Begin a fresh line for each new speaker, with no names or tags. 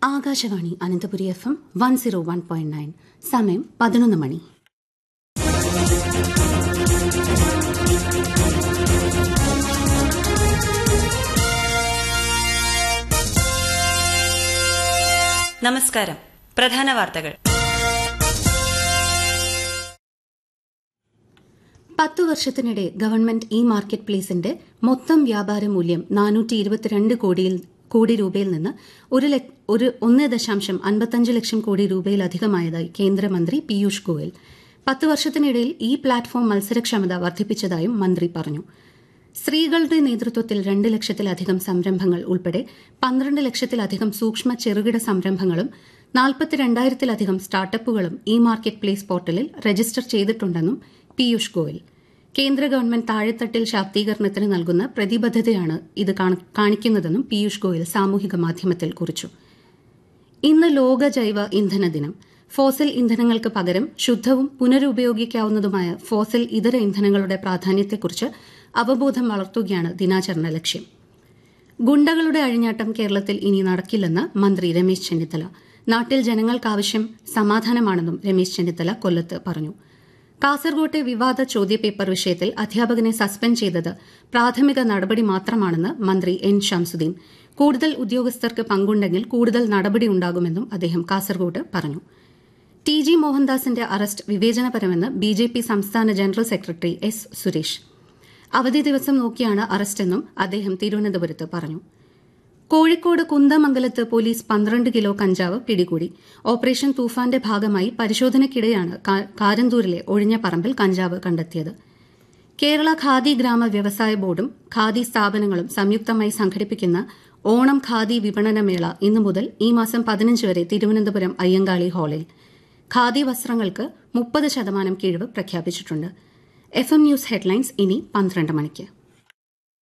Akashvani Ananthapuri F M one zero one point nine സമയം പതിനൊന്ന് മണി
നമസ്കാരം പ്രധാന വാർത്തകൾ
പത്തു വർഷത്തിനിടെ ഗവൺമെന്റ് ഇ മാർക്കറ്റ് പ്ലേസിന്റെ മൊത്തം വ്യാപാര മൂല്യം നാനൂറ്റി ഇരുപത്തിരണ്ട് കോടിയിൽ കോടി രൂപയിൽ നിന്ന് ഒരു ലക്ഷ- ഒരു ഒന്ന് ദശാംശം അൻപത്തഞ്ച് ലക്ഷം കോടി രൂപയിലധികമായതായി കേന്ദ്രമന്ത്രി പീയൂഷ് ഗോയൽ പത്ത് വർഷത്തിനിടയിൽ ഈ പ്ലാറ്റ്ഫോം മത്സരക്ഷമത വർദ്ധിപ്പിച്ചതായും മന്ത്രി പറഞ്ഞു സ്ത്രീകളുടെ നേതൃത്വത്തിൽ രണ്ട് ലക്ഷത്തിലധികം സംരംഭങ്ങൾ ഉൾപ്പെടെ പന്ത്രണ്ട് ലക്ഷത്തിലധികം സൂക്ഷ്മ ചെറുകിട സംരംഭങ്ങളും നാൽപ്പത്തിരണ്ടായിരത്തിലധികം സ്റ്റാർട്ടപ്പുകളും ഇ മാർക്കറ്റ് പ്ലേസ് പോർട്ടലിൽ രജിസ്റ്റർ ചെയ്തിട്ടുണ്ടെന്നും പീയൂഷ് ഗോയൽ കേന്ദ്ര ഗവൺമെന്റ് താഴെത്തട്ടിൽ ശാക്തീകരണത്തിന് നൽകുന്ന പ്രതിബദ്ധതയാണ് ഇത് കാണ- കാണിക്കുന്നതെന്നും പീയൂഷ് ഗോയൽ സാമൂഹിക മാധ്യമത്തിൽ കുറിച്ചു ഇന്ന് ലോക ജൈവ ഇന്ധന ദിനം ഫോസിൽ ഇന്ധനങ്ങൾക്ക് പകരം ശുദ്ധവും പുനരുപയോഗിക്കാവുന്നതുമായ ഫോസിൽ ഇതര ഇന്ധനങ്ങളുടെ പ്രാധാന്യത്തെക്കുറിച്ച് അവബോധം വളർത്തുകയാണ് ദിനാചരണ ലക്ഷ്യം ഗുണ്ടകളുടെ അഴിഞ്ഞാട്ടം കേരളത്തിൽ ഇനി നടക്കില്ലെന്ന് മന്ത്രി രമേശ് ചെന്നിത്തല നാട്ടിൽ ജനങ്ങൾക്കാവശ്യം സമാധാനമാണെന്നും രമേശ് ചെന്നിത്തല കൊല്ലത്ത് പറഞ്ഞു കാസർകോട്ടെ വിവാദ ചോദ്യപേപ്പർ വിഷയത്തിൽ അധ്യാപകനെ സസ്പെൻഡ് ചെയ്തത് പ്രാഥമിക നടപടി മാത്രമാണെന്ന് മന്ത്രി എൻ ഷംസുദ്ദീൻ കൂടുതൽ ഉദ്യോഗസ്ഥർക്ക് പങ്കുണ്ടെങ്കിൽ കൂടുതൽ നടപടി ഉണ്ടാകുമെന്നും അദ്ദേഹം കാസർകോട്ട് പറഞ്ഞു ടി ജി മോഹൻദാസിന്റെ അറസ്റ്റ് വിവേചനപരമെന്ന് ബി ജെ പി സംസ്ഥാന ജനറൽ സെക്രട്ടറി എസ് സുരേഷ് അവധി ദിവസം നോക്കിയാണ് അറസ്റ്റെന്നും അദ്ദേഹം തിരുവനന്തപുരത്ത് പറഞ്ഞു കോഴിക്കോട് കുന്ദമംഗലത്ത് പോലീസ് പന്ത്രണ്ട് കിലോ കഞ്ചാവ് പിടികൂടി ഓപ്പറേഷൻ തൂഫാന്റെ ഭാഗമായി പരിശോധനയ്ക്കിടെയാണ് കാ- കാരന്തൂരിലെ ഒഴിഞ്ഞ പറമ്പിൽ കഞ്ചാവ് കണ്ടെത്തിയത് കേരള ഖാദി ഗ്രാമ വ്യവസായ ബോർഡും ഖാദി സ്ഥാപനങ്ങളും സംയുക്തമായി സംഘടിപ്പിക്കുന്ന ഓണം ഖാദി വിപണന മേള ഇന്നു മുതൽ ഈ മാസം പതിനഞ്ച് വരെ തിരുവനന്തപുരം അയ്യങ്കാളി ഹാളിൽ ഖാദി വസ്ത്രങ്ങൾക്ക് മുപ്പത് ശതമാനം കിഴിവ് പ്രഖ്യാപിച്ചിട്ടുണ്ട് എഫ് എം ന്യൂസ് ഹെഡ്ലൈൻസ് ഇനി പന്ത്രണ്ട് മണിക്ക്